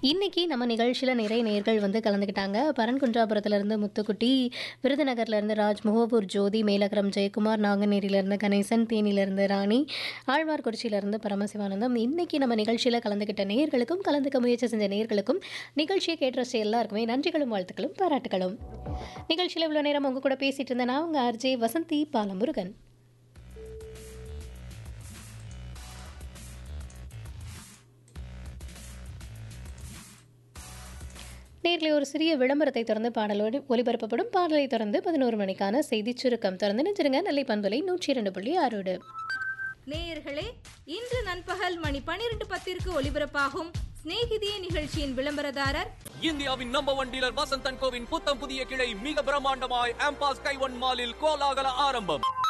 இன்னைக்கு நம்ம நிகழ்ச்சியில் நிறைய நேர்கள் வந்து கலந்துக்கிட்டாங்க பரன்குன்றாபுரத்துலேருந்து முத்துக்குட்டி விருதுநகர்லேருந்து ராஜ் முகப்பூர் ஜோதி மேலகரம் ஜெயக்குமார் நாங்கநேரியிலேருந்து கணேசன் தேனியிலேருந்து ராணி ஆழ்வார்குறிச்சியிலேருந்து பரமசிவானந்தம் இன்னைக்கு நம்ம நிகழ்ச்சியில் கலந்துக்கிட்ட நேர்களுக்கும் கலந்துக்க முயற்சி செஞ்ச நேர்களுக்கும் நிகழ்ச்சியை கேட்ட ரசிச்ச எல்லாருக்குமே நன்றிகளும் வாழ்த்துக்களும் பாராட்டுகளும் நிகழ்ச்சியில் இவ்வளோ நேரம் உங்க கூட பேசிட்டு இருந்தேன் நான் உங்கள் ஆர்ஜே வசந்தி பாலமுருகன் நேரில் ஒரு சிறிய விளம்பரத்தை தொடர்ந்து பாடலோடு ஒலிபரப்பப்படும் பாடலை தொடர்ந்து பதினோரு மணிக்கான செய்திச் சுருக்கம் தொடர்ந்து நினைச்சிருங்க நெல்லை பண்பலை நூற்றி இரண்டு புள்ளி ஆறோடு நேயர்களே இன்று நண்பகல் மணி பனிரெண்டு பத்திற்கு ஒலிபரப்பாகும் சிநேகிதியே நிகழ்ச்சியின் விளம்பரதாரர் இந்தியாவின் நம்பர் ஒன் டீலர் வசந்தன் கோவின் புத்தம் புதிய கிளை மிக பிரம்மாண்டமாய் ஆம்பாஸ் கைவன் மாலில் கோலாகல ஆரம்பம்